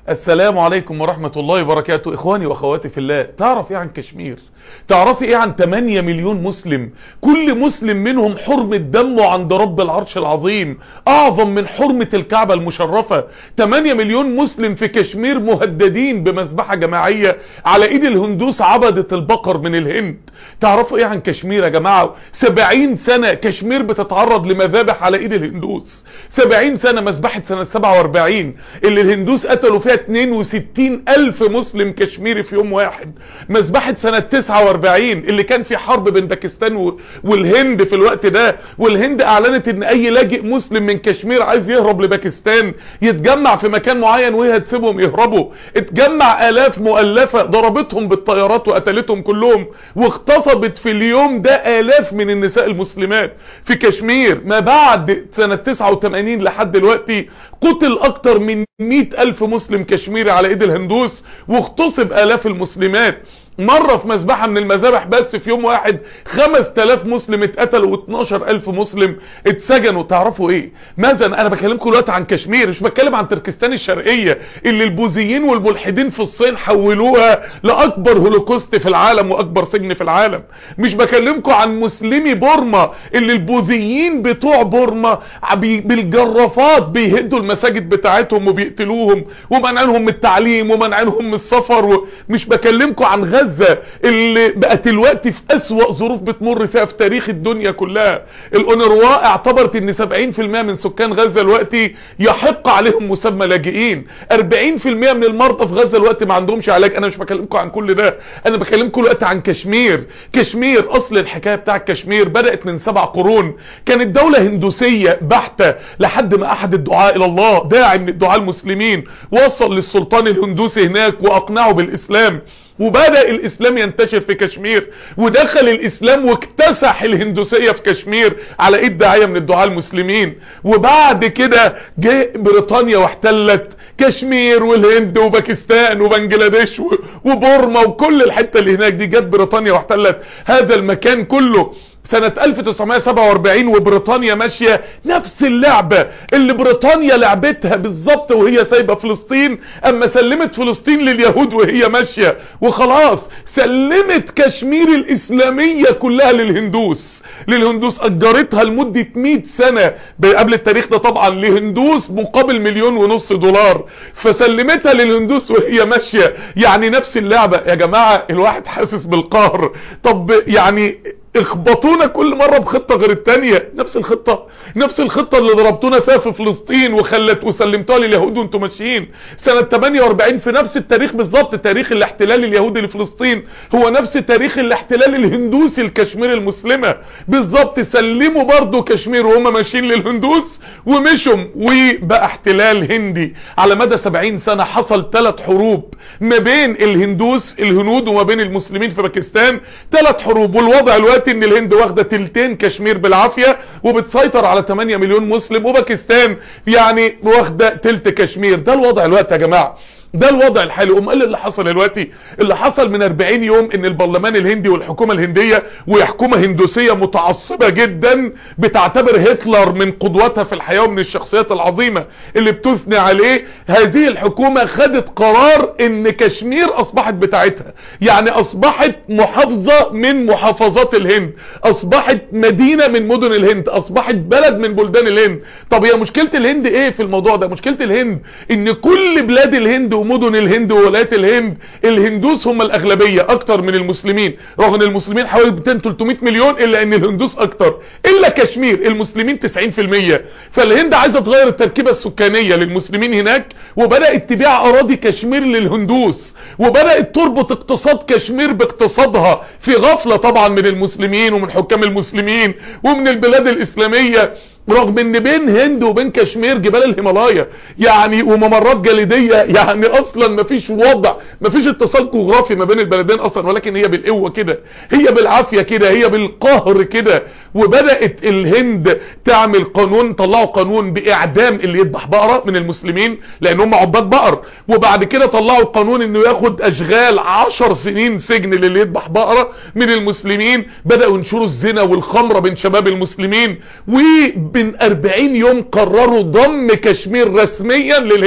السلام عليكم ورحمة الله وبركاته اخواني واخواتي في الله تعرف ايه عن كشمير تعرفي ايه عن 8 مليون مسلم كل مسلم منهم حرمة دمه عند رب العرش العظيم اعظم من حرمة الكعبة المشرفة 8 مليون مسلم في كشمير مهددين بمذبحة جماعية على ايد الهندوس عبدة البقر من الهند تعرفوا ايه عن كشمير يا جماعة 70 سنة كشمير بتتعرض لمذابح على ايد الهندوس 70 سنة مذبحة سنة 47 اللي الهندوس قتلوا فيها 62 الف مسلم كشميري في يوم واحد مذبحة سنة 49 اللي كان في حرب بين باكستان والهند في الوقت ده والهند اعلنت ان اي لاجئ مسلم من كشمير عايز يهرب لباكستان يتجمع في مكان معين وهي تسيبهم يهربوا اتجمع الاف مؤلفة ضربتهم بالطيارات وقتلتهم كلهم واغتصبت في اليوم ده الاف من النساء المسلمات في كشمير ما بعد سنة 89 لحد دلوقتي قتل اكتر من 100 الف مسلم كشميري على ايد الهندوس واغتصب الاف المسلمات مرة في مذبحة من المذابح بس في يوم واحد 5000 مسلم اتقتلوا و12000 مسلم اتسجنوا تعرفوا ايه ماذا انا بكلمكم دلوقتي عن كشمير مش بتكلم عن تركستان الشرقية اللي البوذيين والملحدين في الصين حولوها لاكبر هولوكوست في العالم واكبر سجن في العالم مش بكلمكم عن مسلمي بورما اللي البوذيين بتوع بورما بالجرافات بيهدوا المساجد بتاعتهم وبيقتلوهم ومنعنهم من التعليم ومنعنهم من السفر مش بكلمكم عن غزة غزة اللي بقت الوقت في اسوأ ظروف بتمر فيها في تاريخ الدنيا كلها الأونروا اعتبرت ان 70% من سكان غزة الوقت يحق عليهم مسمى لاجئين 40% من المرضى في غزة الوقت ما عندهمش علاج انا مش بكلمكم عن كل ده انا بكلمكم الوقت عن كشمير كشمير اصل الحكاية بتاع كشمير بدأت من سبع قرون كانت دولة هندوسية بحتة لحد ما احد الدعاء الى الله داعي من الدعاء المسلمين وصل للسلطان الهندوسي هناك واقنعه بالاسلام وبدأ الاسلام ينتشر في كشمير ودخل الاسلام واكتسح الهندوسية في كشمير على ايد داعية من الدعاء المسلمين وبعد كده جاء بريطانيا واحتلت كشمير والهند وباكستان وبنجلاديش وبورما وكل الحتة اللي هناك دي جت بريطانيا واحتلت هذا المكان كله سنة 1947 وبريطانيا ماشية نفس اللعبة اللي بريطانيا لعبتها بالظبط وهي سايبة فلسطين اما سلمت فلسطين لليهود وهي ماشية وخلاص سلمت كشمير الاسلامية كلها للهندوس للهندوس اجرتها لمدة 100 سنة قبل التاريخ ده طبعا لهندوس مقابل مليون ونص دولار فسلمتها للهندوس وهي ماشية يعني نفس اللعبة يا جماعة الواحد حاسس بالقهر طب يعني اخبطونا كل مرة بخطة غير التانية نفس الخطة نفس الخطة اللي ضربتونا فيها في فلسطين وخلت وسلمتوها لليهود وانتم ماشيين سنة 48 في نفس التاريخ بالظبط تاريخ الاحتلال اليهودي لفلسطين هو نفس تاريخ الاحتلال الهندوسي الكشمير المسلمة بالظبط سلموا برضو كشمير وهم ماشيين للهندوس ومشوا وبقى احتلال هندي على مدى 70 سنة حصل ثلاث حروب ما بين الهندوس الهنود وما بين المسلمين في باكستان ثلاث حروب والوضع الوقت ان الهند واخده تلتين كشمير بالعافيه وبتسيطر على 8 مليون مسلم وباكستان يعني واخده تلت كشمير ده الوضع الوقت يا جماعه ده الوضع الحالي قوم قال اللي حصل دلوقتي اللي حصل من 40 يوم ان البرلمان الهندي والحكومة الهندية وهي حكومة هندوسية متعصبة جدا بتعتبر هتلر من قدوتها في الحياة ومن الشخصيات العظيمة اللي بتثني عليه هذه الحكومة خدت قرار ان كشمير اصبحت بتاعتها يعني اصبحت محافظة من محافظات الهند اصبحت مدينة من مدن الهند اصبحت بلد من بلدان الهند طب هي مشكلة الهند ايه في الموضوع ده مشكلة الهند ان كل بلاد الهند ومدن الهند وولايات الهند الهندوس هم الاغلبية اكتر من المسلمين رغم ان المسلمين حوالي 200 300 مليون الا ان الهندوس اكتر الا كشمير المسلمين 90% فالهند عايزة تغير التركيبة السكانية للمسلمين هناك وبدأت تبيع اراضي كشمير للهندوس وبدأت تربط اقتصاد كشمير باقتصادها في غفلة طبعا من المسلمين ومن حكام المسلمين ومن البلاد الاسلامية رغم ان بين هند وبين كشمير جبال الهيمالايا يعني وممرات جليدية يعني اصلا مفيش وضع مفيش اتصال جغرافي ما بين البلدين اصلا ولكن هي بالقوة كده هي بالعافية كده هي بالقهر كده وبدأت الهند تعمل قانون طلعوا قانون باعدام اللي يذبح بقرة من المسلمين لان هم عباد بقر وبعد كده طلعوا قانون انه ياخد اشغال عشر سنين سجن للي يذبح بقرة من المسلمين بدأوا ينشروا الزنا والخمرة بين شباب المسلمين و من 40 يوم قرروا ضم كشمير رسميا للهند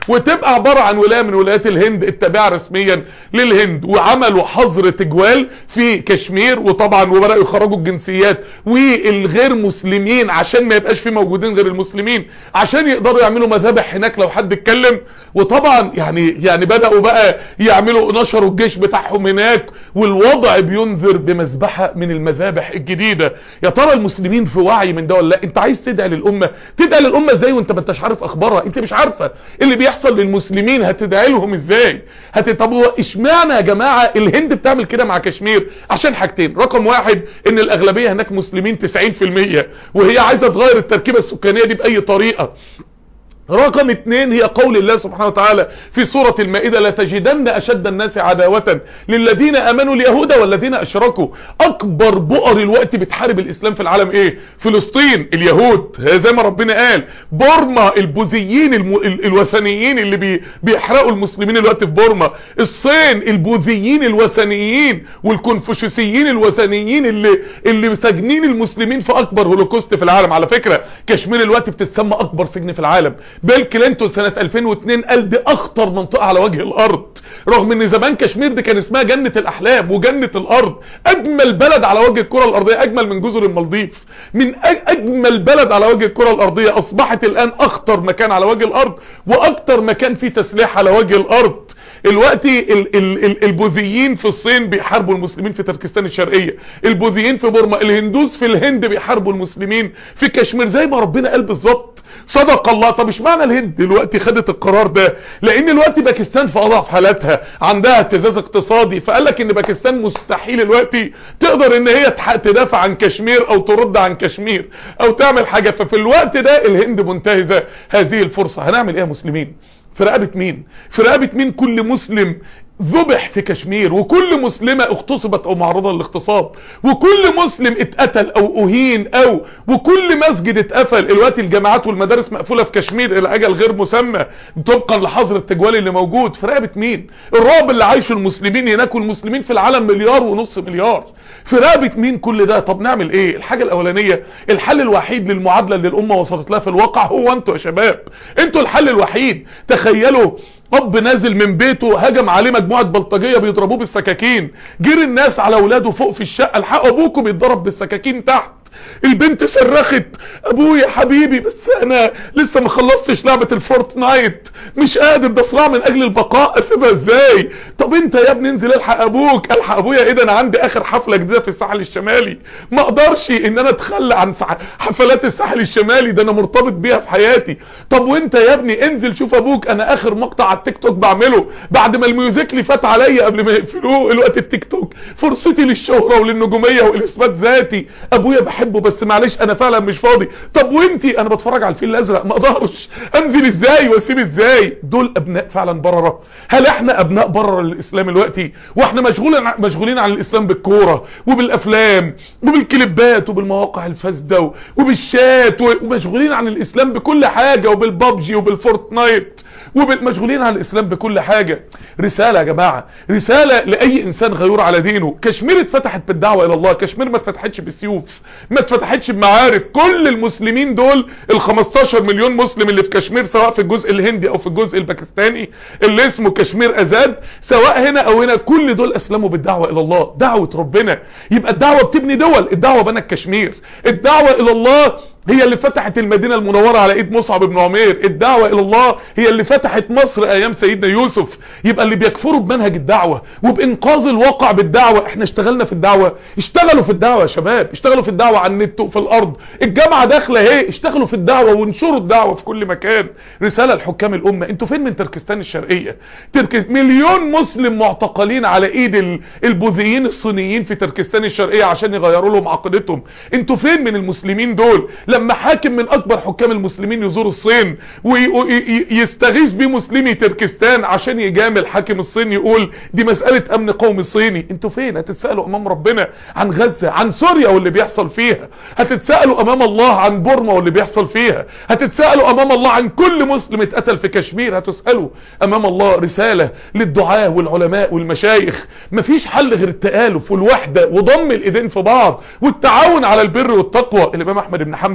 وتبقى عبارة عن ولاية من ولايات الهند التابعة رسميا للهند وعملوا حظر تجوال في كشمير وطبعا وبدأوا يخرجوا الجنسيات والغير مسلمين عشان ما يبقاش في موجودين غير المسلمين عشان يقدروا يعملوا مذابح هناك لو حد اتكلم وطبعا يعني يعني بدأوا بقى يعملوا نشروا الجيش بتاعهم هناك والوضع بينذر بمذبحة من المذابح الجديدة يا ترى المسلمين في وعي من ده ولا لا انت عايز تدعي للأمة تدعي للأمة ازاي وانت ما انتش عارف اخبارها انت مش عارفة اللي بيحصل للمسلمين هتدعي لهم ازاي هت... طب هو اشمعنى يا جماعة الهند بتعمل كده مع كشمير عشان حاجتين رقم واحد ان الاغلبية هناك مسلمين 90% وهي عايزة تغير التركيبة السكانية دي بأي طريقة رقم اتنين هي قول الله سبحانه وتعالى في سورة المائدة لتجدن أشد الناس عداوة للذين أمنوا اليهود والذين أشركوا أكبر بؤر الوقت بتحارب الإسلام في العالم إيه فلسطين اليهود زي ما ربنا قال بورما البوذيين الم... الوثنيين اللي بي... بيحرقوا المسلمين الوقت في بورما الصين البوذيين الوثنيين والكونفوشيسيين الوثنيين اللي اللي ساجنين المسلمين في أكبر هولوكوست في العالم على فكرة كشمير الوقت بتتسمى أكبر سجن في العالم بيل كلينتون سنة 2002 قال دي اخطر منطقة على وجه الارض رغم ان زمان كشمير دي كان اسمها جنة الاحلام وجنة الارض اجمل بلد على وجه الكرة الارضية اجمل من جزر المالديف من اجمل بلد على وجه الكرة الارضية اصبحت الان اخطر مكان على وجه الارض واكتر مكان فيه تسليح على وجه الارض دلوقتي ال ال ال البوذيين في الصين بيحاربوا المسلمين في تركستان الشرقية البوذيين في بورما الهندوس في الهند بيحاربوا المسلمين في كشمير زي ما ربنا قال بالظبط صدق الله طب اشمعنى الهند دلوقتي خدت القرار ده لان دلوقتي باكستان في اضعف حالاتها عندها اهتزاز اقتصادي فقال لك ان باكستان مستحيل دلوقتي تقدر ان هي تدافع عن كشمير او ترد عن كشمير او تعمل حاجة ففي الوقت ده الهند منتهزة هذه الفرصة هنعمل ايه يا مسلمين في رقبة مين في رقبة مين كل مسلم ذبح في كشمير وكل مسلمة اغتصبت او معرضة للاغتصاب وكل مسلم اتقتل او اهين او وكل مسجد اتقفل الوقت الجامعات والمدارس مقفولة في كشمير الى اجل غير مسمى طبقا لحظر التجوال اللي موجود في رقبة مين الرعب اللي عايشه المسلمين هناك والمسلمين في العالم مليار ونص مليار في رقبة مين كل ده طب نعمل ايه الحاجة الاولانية الحل الوحيد للمعادلة اللي الامة وصلت لها في الواقع هو انتوا يا شباب انتوا الحل الوحيد تخيلوا اب نازل من بيته هجم عليه مجموعة بلطجية بيضربوه بالسكاكين جري الناس على اولاده فوق في الشقة الحقوا ابوكم بيتضرب بالسكاكين تحت البنت صرخت ابويا حبيبي بس انا لسه ما خلصتش لعبة الفورتنايت مش قادر ده صراع من اجل البقاء اسيبها ازاي طب انت يا ابني انزل الحق ابوك الحق ابويا ايه ده انا عندي اخر حفلة جديدة في الساحل الشمالي ما اقدرش ان انا اتخلى عن حفلات الساحل الشمالي ده انا مرتبط بيها في حياتي طب وانت يا ابني انزل شوف ابوك انا اخر مقطع على التيك توك بعمله بعد ما الميوزيكلي فات عليا قبل ما يقفلوه الوقت التيك توك فرصتي للشهرة وللنجومية والاثبات ذاتي ابويا بحبه بس معلش انا فعلا مش فاضي طب وانتي انا بتفرج على الفيل الازرق ما اقدرش انزل ازاي واسيب ازاي دول ابناء فعلا برره هل احنا ابناء برره للاسلام دلوقتي واحنا مشغولين مشغولين عن الاسلام بالكوره وبالافلام وبالكليبات وبالمواقع الفاسده وبالشات ومشغولين عن الاسلام بكل حاجه وبالبابجي وبالفورتنايت ومشغولين عن الاسلام بكل حاجة رسالة يا جماعة رسالة لاي انسان غيور على دينه كشمير اتفتحت بالدعوة الى الله كشمير ما اتفتحتش بالسيوف ما اتفتحتش بمعارك كل المسلمين دول ال 15 مليون مسلم اللي في كشمير سواء في الجزء الهندي او في الجزء الباكستاني اللي اسمه كشمير ازاد سواء هنا او هنا كل دول اسلموا بالدعوة الى الله دعوة ربنا يبقى الدعوة بتبني دول الدعوة بنت كشمير الدعوة الى الله هي اللي فتحت المدينة المنورة على ايد مصعب بن عمير الدعوة الى الله هي اللي فتحت مصر ايام سيدنا يوسف يبقى اللي بيكفروا بمنهج الدعوة وبانقاذ الواقع بالدعوة احنا اشتغلنا في الدعوة اشتغلوا في الدعوة يا شباب اشتغلوا في الدعوة على النت وفي الارض الجامعة داخلة اهي اشتغلوا في الدعوة وانشروا الدعوة في كل مكان رسالة لحكام الامة انتوا فين من تركستان الشرقية ترك... مليون مسلم معتقلين على ايد البوذيين الصينيين في تركستان الشرقية عشان يغيروا لهم عقيدتهم انتوا فين من المسلمين دول لما حاكم من اكبر حكام المسلمين يزور الصين ويستغيث بيه مسلمي تركستان عشان يجامل حاكم الصين يقول دي مسألة امن قومي صيني انتوا فين هتتسألوا امام ربنا عن غزة عن سوريا واللي بيحصل فيها هتتسألوا امام الله عن بورما واللي بيحصل فيها هتتسألوا امام الله عن كل مسلم اتقتل في كشمير هتسألوا امام الله رسالة للدعاة والعلماء والمشايخ مفيش حل غير التآلف والوحدة وضم الايدين في بعض والتعاون على البر والتقوى الامام احمد بن حنبل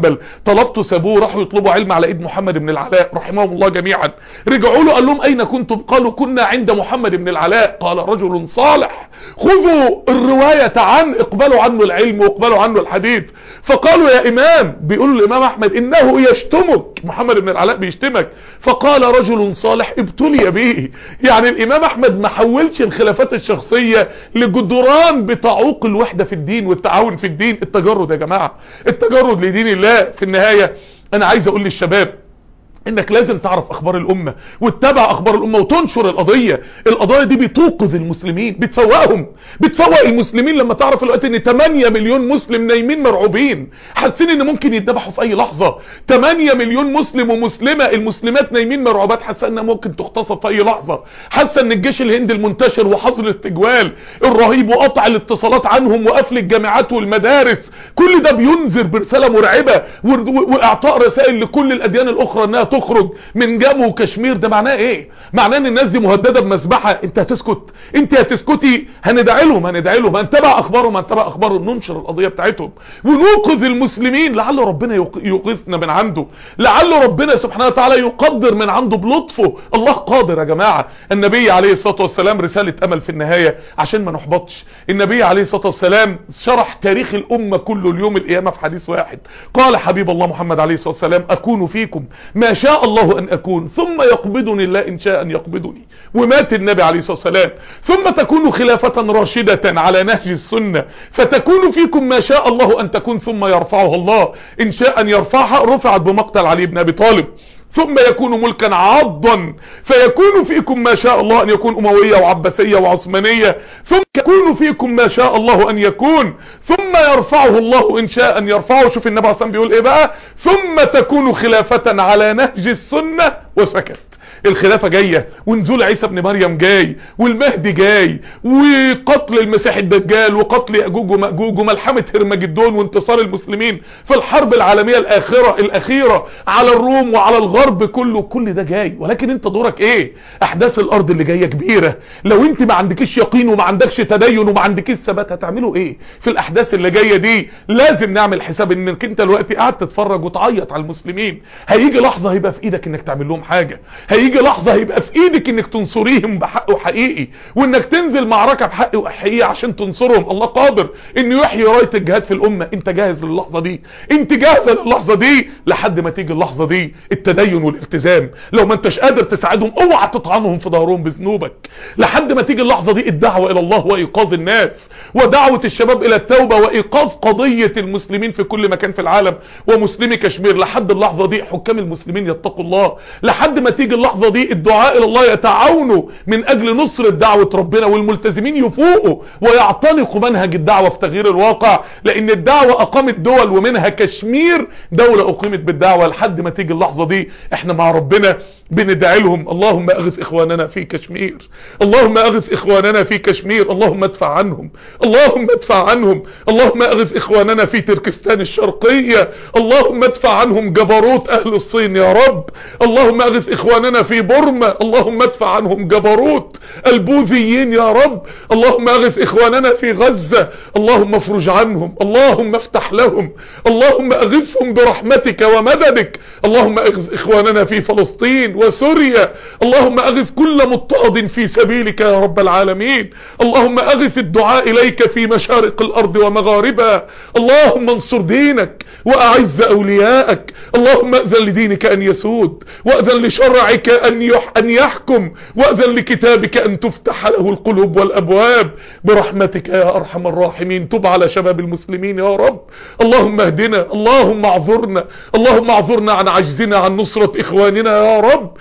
الجبل طلبته سابوه راحوا يطلبوا علم على ايد محمد بن العلاء رحمهم الله جميعا رجعوا له قال لهم اين كنتم قالوا كنا عند محمد بن العلاء قال رجل صالح خذوا الرواية عن اقبلوا عنه العلم واقبلوا عنه الحديث فقالوا يا امام بيقولوا الامام احمد انه يشتمك محمد بن العلاء بيشتمك فقال رجل صالح ابتلي به يعني الامام احمد ما حولش الخلافات الشخصية لجدران بتعوق الوحدة في الدين والتعاون في الدين التجرد يا جماعة التجرد لدين الله في النهاية انا عايز اقول للشباب انك لازم تعرف اخبار الامة وتتابع اخبار الامة وتنشر القضية القضايا دي بتوقظ المسلمين بتفوقهم بتفوق المسلمين لما تعرف الوقت ان 8 مليون مسلم نايمين مرعوبين حاسين ان ممكن يتذبحوا في اي لحظة 8 مليون مسلم ومسلمة المسلمات نايمين مرعوبات حاسه انها ممكن تغتصب في اي لحظة حاسه ان الجيش الهندي المنتشر وحظر التجوال الرهيب وقطع الاتصالات عنهم وقفل الجامعات والمدارس كل ده بينذر برسالة مرعبة واعطاء رسائل لكل الاديان الاخرى انها تخرج من جامو وكشمير ده معناه ايه معناه ان الناس دي مهدده بمذبحه انت هتسكت انت هتسكتي هندعي لهم هندعي لهم هنتابع اخبارهم هنتابع اخبارهم ننشر القضيه بتاعتهم ونوقظ المسلمين لعل ربنا يوقظنا من عنده لعل ربنا سبحانه وتعالى يقدر من عنده بلطفه الله قادر يا جماعه النبي عليه الصلاه والسلام رساله امل في النهايه عشان ما نحبطش النبي عليه الصلاه والسلام شرح تاريخ الامه كله اليوم القيامه في حديث واحد قال حبيب الله محمد عليه الصلاه والسلام اكون فيكم ما شاء الله ان اكون ثم يقبضني الله ان شاء ان يقبضني ومات النبي عليه الصلاة والسلام ثم تكون خلافة راشدة على نهج السنة فتكون فيكم ما شاء الله ان تكون ثم يرفعها الله ان شاء ان يرفعها رفعت بمقتل علي بن ابي طالب ثم يكون ملكا عضا فيكون فيكم ما شاء الله ان يكون اموية وعباسية وعثمانية ثم يكون فيكم ما شاء الله ان يكون ثم يرفعه الله ان شاء ان يرفعه شوف النبي عليه بيقول ايه بقى ثم تكون خلافة على نهج السنة وسكت الخلافة جاية ونزول عيسى ابن مريم جاي والمهدي جاي وقتل المسيح الدجال وقتل يأجوج ومأجوج وملحمة هرمجدون وانتصار المسلمين في الحرب العالمية الآخرة الأخيرة على الروم وعلى الغرب كله كل ده جاي ولكن انت دورك ايه احداث الارض اللي جاية كبيرة لو انت ما عندكش يقين وما عندكش تدين وما عندكش ثبات هتعملوا ايه في الاحداث اللي جاية دي لازم نعمل حساب انك انت دلوقتي قاعد تتفرج وتعيط على المسلمين هيجي لحظة هيبقى في ايدك انك تعمل لهم حاجة هيجي لحظة هيبقى في ايدك انك تنصريهم بحق وحقيقي وانك تنزل معركة بحق وحقيقي عشان تنصرهم الله قادر انه يحيي راية الجهاد في الامة انت جاهز للحظة دي انت جاهزة للحظة دي لحد ما تيجي اللحظة دي التدين والالتزام لو ما انتش قادر تساعدهم اوعى تطعنهم في ظهرهم بذنوبك لحد ما تيجي اللحظة دي الدعوة الى الله وايقاظ الناس ودعوة الشباب الى التوبة وايقاظ قضية المسلمين في كل مكان في العالم ومسلمي كشمير لحد اللحظة دي حكام المسلمين يتقوا الله لحد ما تيجي اللحظة دي الدعاء الى الله يتعاونوا من اجل نصر دعوة ربنا والملتزمين يفوقوا ويعتنقوا منهج الدعوة في تغيير الواقع لان الدعوة اقامت دول ومنها كشمير دولة اقيمت بالدعوة لحد ما تيجي اللحظة دي احنا مع ربنا بندعي لهم اللهم اغث اخواننا في كشمير اللهم اغث اخواننا في كشمير اللهم ادفع عنهم اللهم ادفع عنهم اللهم اغث اخواننا في تركستان الشرقية اللهم ادفع عنهم جبروت اهل الصين يا رب اللهم اغث اخواننا في بورما اللهم ادفع عنهم جبروت البوذيين يا رب اللهم اغث اخواننا في غزة اللهم افرج عنهم اللهم افتح لهم اللهم اغثهم برحمتك ومددك اللهم اغث اخواننا في فلسطين وسوريا اللهم اغث كل مضطهد في سبيلك يا رب العالمين اللهم اغث الدعاء اليك في مشارق الارض ومغاربها اللهم انصر دينك واعز اولياءك اللهم اذن لدينك ان يسود واذن لشرعك ان, يح أن يحكم واذن لكتابك ان تفتح له القلوب والابواب برحمتك يا ارحم الراحمين تب على شباب المسلمين يا رب اللهم اهدنا اللهم اعذرنا اللهم اعذرنا عن عجزنا عن نصرة اخواننا يا رب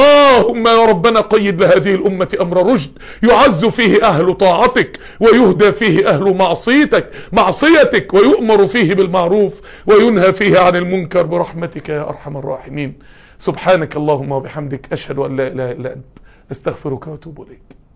اللهم يا ربنا قيد لهذه الامة امر رشد يعز فيه اهل طاعتك ويهدى فيه اهل معصيتك معصيتك ويؤمر فيه بالمعروف وينهى فيه عن المنكر برحمتك يا ارحم الراحمين سبحانك اللهم وبحمدك اشهد ان لا اله الا انت استغفرك واتوب اليك